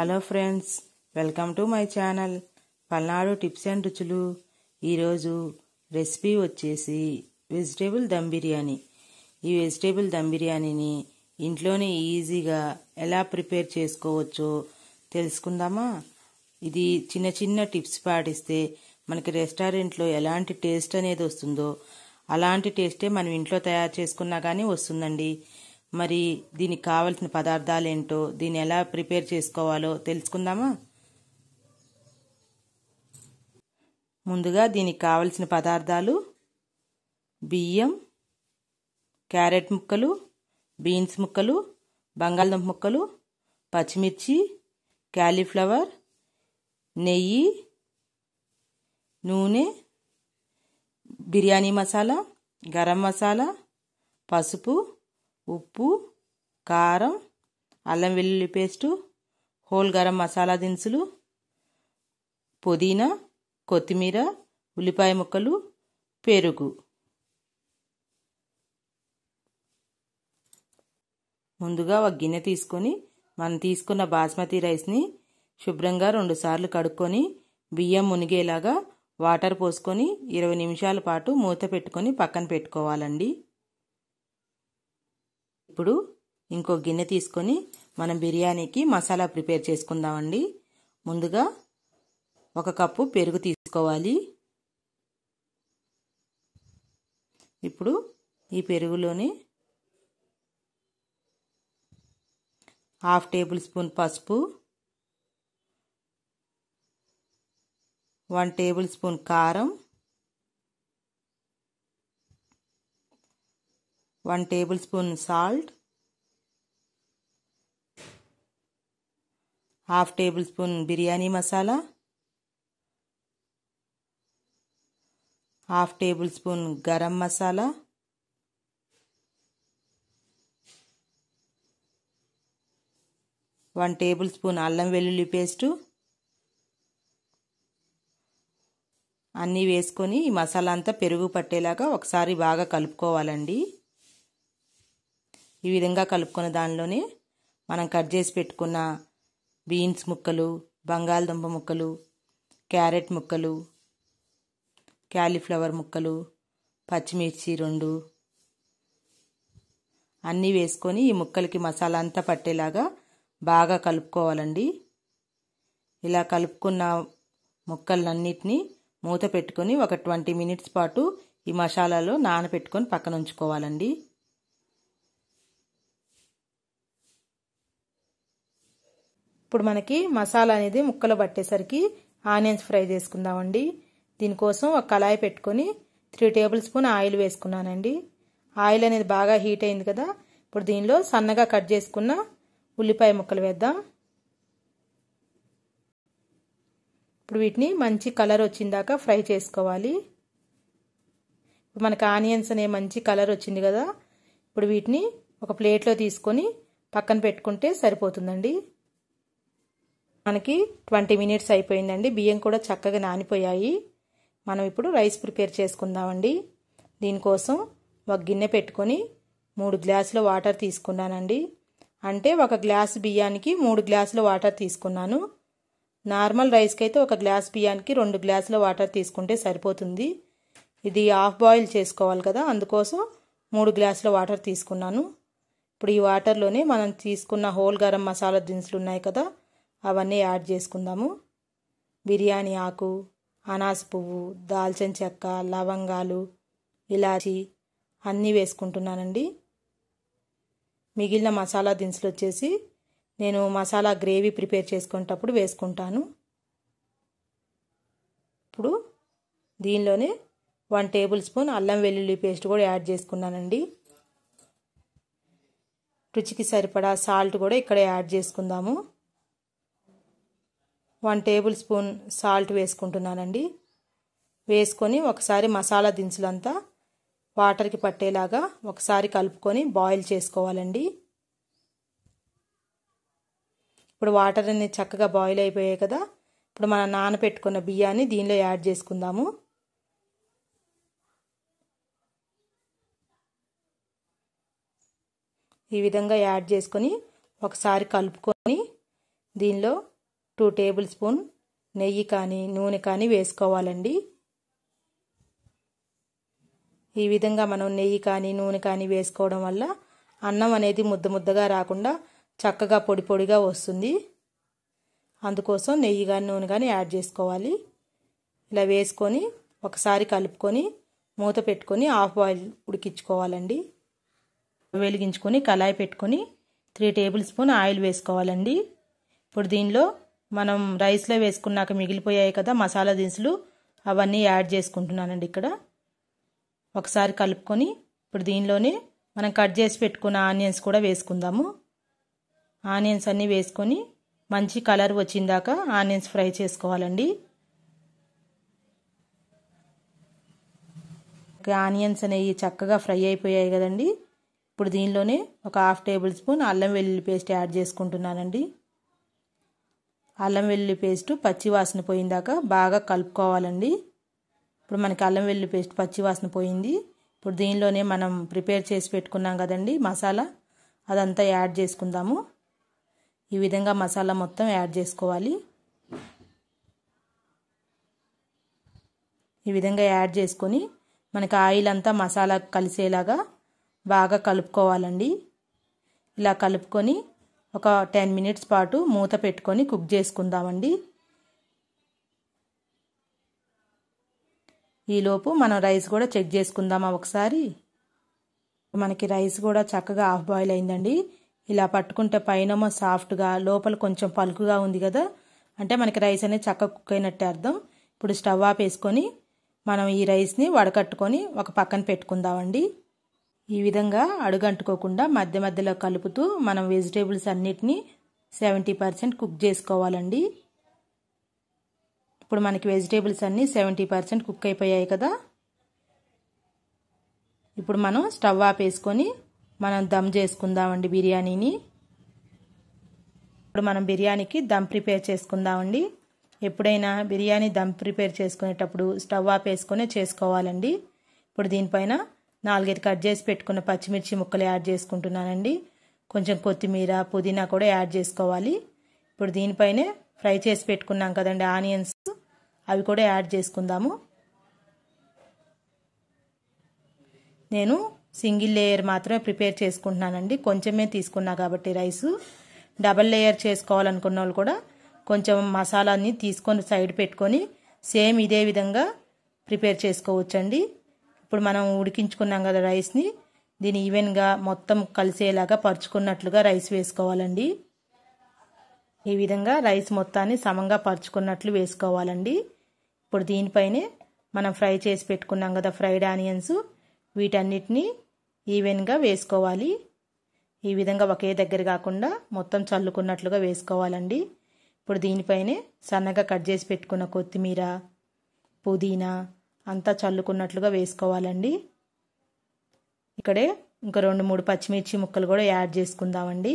hello friends welcome to my channel Palnadu tips and రుచులు ఈరోజు recipe వచ్చేసి వెజిటేబుల్ దమ్ బిర్యానీ ఈ వెజిటేబుల్ దమ్ బిర్యానీని ఇంట్లోనే ఈజీగా ఎలా ప్రిపేర్ చేసుకోవచ్చో తెలుసుకుందామా ఇది చిన్న చిన్న టిప్స్ పాటిస్తే మనకి రెస్టారెంట్లో ఎలాంటి టేస్ట్ అనేది వస్తుందో అలాంటి టేస్టే మనం ఇంట్లో తయారు చేసుకున్నా కానీ వస్తుందండి మరి దీనికి కావలసిన పదార్థాలు ఏంటో దీన్ని ఎలా ప్రిపేర్ చేసుకోవాలో తెలుసుకుందామా ముందుగా దీనికి కావలసిన పదార్థాలు బియ్యం క్యారెట్ ముక్కలు బీన్స్ ముక్కలు బంగాళదుంప ముక్కలు పచ్చిమిర్చి క్యాలీఫ్లవర్ నెయ్యి నూనె బిర్యానీ మసాలా గరం మసాలా పసుపు ఉప్పు కారం అల్లం వెల్లుల్లి పేస్టు హోల్ గరం మసాలా దినుసులు పుదీనా కొత్తిమీర ఉల్లిపాయ ముక్కలు పెరుగు ముందుగా ఒక గిన్నె తీసుకొని మనం తీసుకున్న బాస్మతి రైస్ని శుభ్రంగా రెండుసార్లు కడుక్కొని బియ్యం మునిగేలాగా వాటర్ పోసుకొని ఇరవై నిమిషాల పాటు మూత పెట్టుకొని పక్కన పెట్టుకోవాలండి ఇప్పుడు ఇంకో గిన్నె తీసుకొని మనం బిర్యానీకి మసాలా ప్రిపేర్ చేసుకుందామండి ముందుగా ఒక కప్పు పెరుగు తీసుకోవాలి ఇప్పుడు ఈ పెరుగులోని హాఫ్ టేబుల్ స్పూన్ పసుపు వన్ టేబుల్ స్పూన్ కారం one tablespoon salt half tablespoon biryani masala half tablespoon garam masala one tablespoon అల్లం వెల్లుల్లి పేస్టు అన్నీ వేసుకొని ఈ మసాలా అంతా పెరుగు పట్టేలాగా ఒకసారి బాగా కలుపుకోవాలండి ఈ విధంగా కలుపుకున్న దానిలోనే మనం కట్ చేసి పెట్టుకున్న బీన్స్ ముక్కలు బంగాళదుంప ముక్కలు క్యారెట్ ముక్కలు క్యాలీఫ్లవర్ ముక్కలు పచ్చిమిర్చి రెండు అన్నీ వేసుకొని ఈ ముక్కలకి మసాలా అంతా పట్టేలాగా బాగా కలుపుకోవాలండి ఇలా కలుపుకున్న ముక్కలన్నిటినీ మూత పెట్టుకొని ఒక ట్వంటీ మినిట్స్ పాటు ఈ మసాలాలో నానబెట్టుకొని పక్కన ఉంచుకోవాలండి ఇప్పుడు మనకి మసాలా అనేది ముక్కలు పట్టేసరికి ఆనియన్స్ ఫ్రై చేసుకుందామండి దీనికోసం ఒక కళాయి పెట్టుకొని త్రీ టేబుల్ స్పూన్ ఆయిల్ వేసుకున్నానండి ఆయిల్ అనేది బాగా హీట్ అయింది కదా ఇప్పుడు దీనిలో సన్నగా కట్ చేసుకున్న ఉల్లిపాయ ముక్కలు వేద్దాం ఇప్పుడు వీటిని మంచి కలర్ వచ్చిందాక ఫ్రై చేసుకోవాలి ఇప్పుడు మనకి ఆనియన్స్ అనే మంచి కలర్ వచ్చింది కదా ఇప్పుడు వీటిని ఒక ప్లేట్లో తీసుకొని పక్కన పెట్టుకుంటే సరిపోతుందండి మనకి ట్వంటీ మినిట్స్ అయిపోయిందండి బియ్యం కూడా చక్కగా నానిపోయాయి మనం ఇప్పుడు రైస్ ప్రిపేర్ చేసుకుందామండి దీనికోసం ఒక గిన్నె పెట్టుకొని మూడు గ్లాసుల వాటర్ తీసుకున్నానండి అంటే ఒక గ్లాస్ బియ్యానికి మూడు గ్లాసుల వాటర్ తీసుకున్నాను నార్మల్ రైస్కి అయితే ఒక గ్లాస్ బియ్యానికి రెండు గ్లాసుల వాటర్ తీసుకుంటే సరిపోతుంది ఇది హాఫ్ బాయిల్ చేసుకోవాలి కదా అందుకోసం మూడు గ్లాసుల వాటర్ తీసుకున్నాను ఇప్పుడు ఈ వాటర్లోనే మనం తీసుకున్న హోల్ గరం మసాలా దినుసులు ఉన్నాయి కదా అవన్నీ యాడ్ చేసుకుందాము బిర్యానీ ఆకు అనాస పువ్వు దాల్చిన చెక్క లవంగాలు ఇలాచి అన్నీ వేసుకుంటున్నానండి మిగిలిన మసాలా దినుసులు వచ్చేసి నేను మసాలా గ్రేవీ ప్రిపేర్ చేసుకునేటప్పుడు వేసుకుంటాను ఇప్పుడు దీనిలోనే వన్ టేబుల్ స్పూన్ అల్లం వెల్లుల్లి పేస్ట్ కూడా యాడ్ చేసుకున్నానండి రుచికి సరిపడా సాల్ట్ కూడా ఇక్కడ యాడ్ చేసుకుందాము వన్ టేబుల్ స్పూన్ సాల్ట్ వేసుకుంటున్నానండి వేసుకొని ఒకసారి మసాలా దినుసులంతా వాటర్కి పట్టేలాగా ఒకసారి కలుపుకొని బాయిల్ చేసుకోవాలండి ఇప్పుడు వాటర్ అనేది చక్కగా బాయిల్ అయిపోయాయి కదా ఇప్పుడు మనం నానబెట్టుకున్న బియ్యాన్ని దీనిలో యాడ్ చేసుకుందాము ఈ విధంగా యాడ్ చేసుకొని ఒకసారి కలుపుకొని దీనిలో టూ టేబుల్ స్పూన్ నెయ్యి కానీ నూనె కానీ వేసుకోవాలండి ఈ విధంగా మనం నెయ్యి కానీ నూనె కానీ వేసుకోవడం వల్ల అన్నం అనేది ముద్ద ముద్దగా రాకుండా చక్కగా పొడి పొడిగా వస్తుంది అందుకోసం నెయ్యి కానీ నూనె కానీ యాడ్ చేసుకోవాలి ఇలా వేసుకొని ఒకసారి కలుపుకొని మూత పెట్టుకొని హాఫ్ బాయిల్ ఉడికించుకోవాలండి వెలిగించుకొని కళాయి పెట్టుకొని త్రీ టేబుల్ స్పూన్ ఆయిల్ వేసుకోవాలండి ఇప్పుడు దీనిలో మనం రైస్లో వేసుకున్నాక మిగిలిపోయాయి కదా మసాలా దినుసులు అవన్నీ యాడ్ చేసుకుంటున్నానండి ఇక్కడ ఒకసారి కలుపుకొని ఇప్పుడు దీనిలోనే మనం కట్ చేసి పెట్టుకున్న ఆనియన్స్ కూడా వేసుకుందాము ఆనియన్స్ అన్నీ వేసుకొని మంచి కలర్ వచ్చిందాక ఆనియన్స్ ఫ్రై చేసుకోవాలండి ఆనియన్స్ అనేవి చక్కగా ఫ్రై అయిపోయాయి కదండి ఇప్పుడు దీనిలోనే ఒక హాఫ్ టేబుల్ స్పూన్ అల్లం వెల్లుల్లి పేస్ట్ యాడ్ చేసుకుంటున్నానండి అల్లం వెల్లుల్లి పేస్ట్ పచ్చి వాసన పోయిందాక బాగా కలుపుకోవాలండి ఇప్పుడు మనకి అల్లం వెల్లుల్లి పేస్ట్ పచ్చి వాసన పోయింది ఇప్పుడు దీనిలోనే మనం ప్రిపేర్ చేసి పెట్టుకున్నాం కదండి మసాలా అదంతా యాడ్ చేసుకుందాము ఈ విధంగా మసాలా మొత్తం యాడ్ చేసుకోవాలి ఈ విధంగా యాడ్ చేసుకొని మనకి ఆయిల్ అంతా మసాలా కలిసేలాగా బాగా కలుపుకోవాలండి ఇలా కలుపుకొని ఒక టెన్ మినిట్స్ పాటు మూత పెట్టుకొని కుక్ చేసుకుందామండి ఈలోపు మనం రైస్ కూడా చెక్ చేసుకుందామా ఒకసారి మనకి రైస్ కూడా చక్కగా హాఫ్ బాయిల్ అయిందండి ఇలా పట్టుకుంటే పైనమో సాఫ్ట్గా లోపల కొంచెం పలుకుగా ఉంది కదా అంటే మనకి రైస్ అనేది చక్కగా కుక్ అయినట్టే అర్థం ఇప్పుడు స్టవ్ ఆఫ్ వేసుకొని మనం ఈ రైస్ని వడకట్టుకొని ఒక పక్కన పెట్టుకుందామండి ఈ విధంగా అడుగంటుకోకుండా మధ్య మధ్యలో కలుపుతూ మనం వెజిటేబుల్స్ అన్నిటినీ సెవెంటీ పర్సెంట్ కుక్ చేసుకోవాలండి ఇప్పుడు మనకి వెజిటేబుల్స్ అన్నీ సెవెంటీ పర్సెంట్ కుక్ అయిపోయాయి కదా ఇప్పుడు మనం స్టవ్ ఆపేసుకొని మనం దమ్ చేసుకుందామండి బిర్యానీని ఇప్పుడు మనం బిర్యానీకి దమ్ ప్రిపేర్ చేసుకుందామండి ఎప్పుడైనా బిర్యానీ దమ్ ప్రిపేర్ చేసుకునేటప్పుడు స్టవ్ ఆపేసుకొని చేసుకోవాలండి ఇప్పుడు దీనిపైన నాలుగైదు కట్ చేసి పెట్టుకున్న పచ్చిమిర్చి ముక్కలు యాడ్ చేసుకుంటున్నానండి కొంచెం కొత్తిమీర పుదీనా కూడా యాడ్ చేసుకోవాలి ఇప్పుడు దీనిపైనే ఫ్రై చేసి పెట్టుకున్నాం కదండి ఆనియన్స్ అవి కూడా యాడ్ చేసుకుందాము నేను సింగిల్ లేయర్ మాత్రమే ప్రిపేర్ చేసుకుంటున్నానండి కొంచెమే తీసుకున్నా కాబట్టి రైసు డబల్ లేయర్ చేసుకోవాలనుకున్న వాళ్ళు కూడా కొంచెం మసాలాని తీసుకొని సైడ్ పెట్టుకొని సేమ్ ఇదే విధంగా ప్రిపేర్ చేసుకోవచ్చండి ఇప్పుడు మనం ఉడికించుకున్నాం కదా రైస్ని దీన్ని ఈవెన్గా మొత్తం కలిసేలాగా పరుచుకున్నట్లుగా రైస్ వేసుకోవాలండి ఈ విధంగా రైస్ మొత్తాన్ని సమంగా పరుచుకున్నట్లు వేసుకోవాలండి ఇప్పుడు దీనిపైనే మనం ఫ్రై చేసి పెట్టుకున్నాం కదా ఫ్రైడ్ ఆనియన్స్ వీటన్నిటిని ఈవెన్గా వేసుకోవాలి ఈ విధంగా ఒకే దగ్గర కాకుండా మొత్తం చల్లుకున్నట్లుగా వేసుకోవాలండి ఇప్పుడు దీనిపైనే సన్నగా కట్ చేసి పెట్టుకున్న కొత్తిమీర పుదీనా అంతా చల్లుకున్నట్లుగా వేసుకోవాలండి ఇక్కడే ఇంకా రెండు మూడు పచ్చిమిర్చి ముక్కలు కూడా యాడ్ చేసుకుందామండి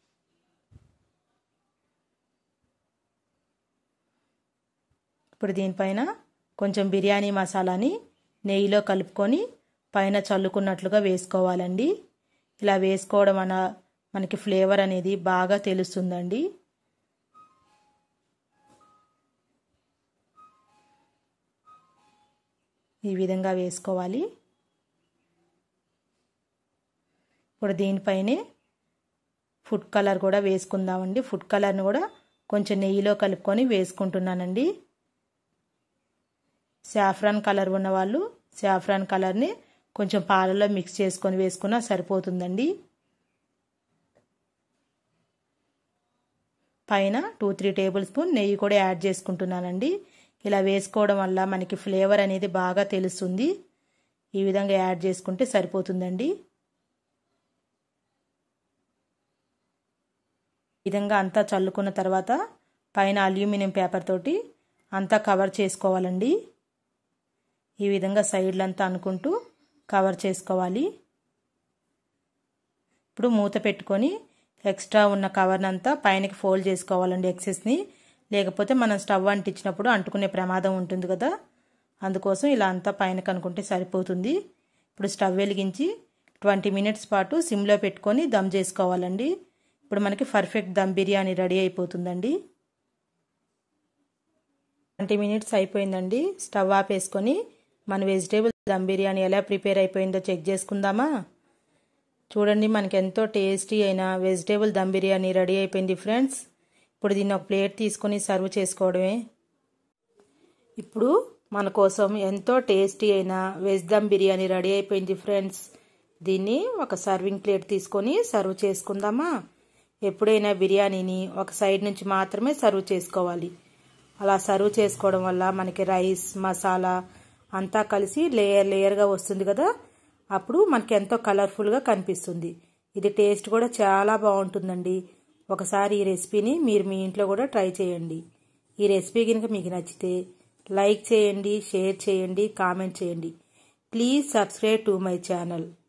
ఇప్పుడు దీనిపైన కొంచెం బిర్యానీ మసాలాని నెయ్యిలో కలుపుకొని పైన చల్లుకున్నట్లుగా వేసుకోవాలండి ఇలా వేసుకోవడం వల్ల మనకి ఫ్లేవర్ అనేది బాగా తెలుస్తుందండి ఈ విధంగా వేసుకోవాలి ఇప్పుడు దీనిపైనే ఫుడ్ కలర్ కూడా వేసుకుందామండి ఫుడ్ కలర్ని కూడా కొంచెం నెయ్యిలో కలుపుకొని వేసుకుంటున్నానండి సాఫ్రాన్ కలర్ ఉన్న వాళ్ళు సాఫ్రాన్ కలర్ని కొంచెం పాలలో మిక్స్ చేసుకొని వేసుకున్నా సరిపోతుందండి పైన టూ త్రీ టేబుల్ స్పూన్ నెయ్యి కూడా యాడ్ చేసుకుంటున్నానండి ఇలా వేసుకోవడం వల్ల మనకి ఫ్లేవర్ అనేది బాగా తెలుస్తుంది ఈ విధంగా యాడ్ చేసుకుంటే సరిపోతుందండి ఈ విధంగా అంతా చల్లుకున్న తర్వాత పైన అల్యూమినియం పేపర్ తోటి అంతా కవర్ చేసుకోవాలండి ఈ విధంగా సైడ్లంతా అనుకుంటూ కవర్ చేసుకోవాలి ఇప్పుడు మూత పెట్టుకొని ఎక్స్ట్రా ఉన్న కవర్ని అంతా పైనకి ఫోల్డ్ చేసుకోవాలండి ఎక్సెస్ని లేకపోతే మనం స్టవ్ అంటించినప్పుడు అంటుకునే ప్రమాదం ఉంటుంది కదా అందుకోసం ఇలా అంతా పైన కనుకుంటే సరిపోతుంది ఇప్పుడు స్టవ్ వెలిగించి ట్వంటీ మినిట్స్ పాటు సిమ్లో పెట్టుకొని దమ్ చేసుకోవాలండి ఇప్పుడు మనకి పర్ఫెక్ట్ దమ్ బిర్యానీ రెడీ అయిపోతుందండి ట్వంటీ మినిట్స్ అయిపోయిందండి స్టవ్ ఆపేసుకొని మన వెజిటేబుల్ దమ్ బిర్యానీ ఎలా ప్రిపేర్ అయిపోయిందో చెక్ చేసుకుందామా చూడండి మనకి ఎంతో టేస్టీ అయిన వెజిటేబుల్ దమ్ బిర్యానీ రెడీ అయిపోయింది ఫ్రెండ్స్ ఇప్పుడు దీన్ని ఒక ప్లేట్ తీసుకొని సర్వ్ చేసుకోవడమే ఇప్పుడు మన కోసం ఎంతో టేస్టీ అయిన వెజ్ దమ్ బిర్యానీ రెడీ అయిపోయింది ఫ్రెండ్స్ దీన్ని ఒక సర్వింగ్ ప్లేట్ తీసుకొని సర్వ్ చేసుకుందామా ఎప్పుడైనా బిర్యానీని ఒక సైడ్ నుంచి మాత్రమే సర్వ్ చేసుకోవాలి అలా సర్వ్ చేసుకోవడం వల్ల మనకి రైస్ మసాలా అంతా కలిసి లేయర్ లేయర్గా వస్తుంది కదా అప్పుడు మనకి ఎంతో కలర్ఫుల్గా కనిపిస్తుంది ఇది టేస్ట్ కూడా చాలా బాగుంటుందండి ఒకసారి ఈ రెసిపీని మీరు మీ ఇంట్లో కూడా ట్రై చేయండి ఈ రెసిపీ కనుక మీకు నచ్చితే లైక్ చేయండి షేర్ చేయండి కామెంట్ చేయండి please subscribe to my channel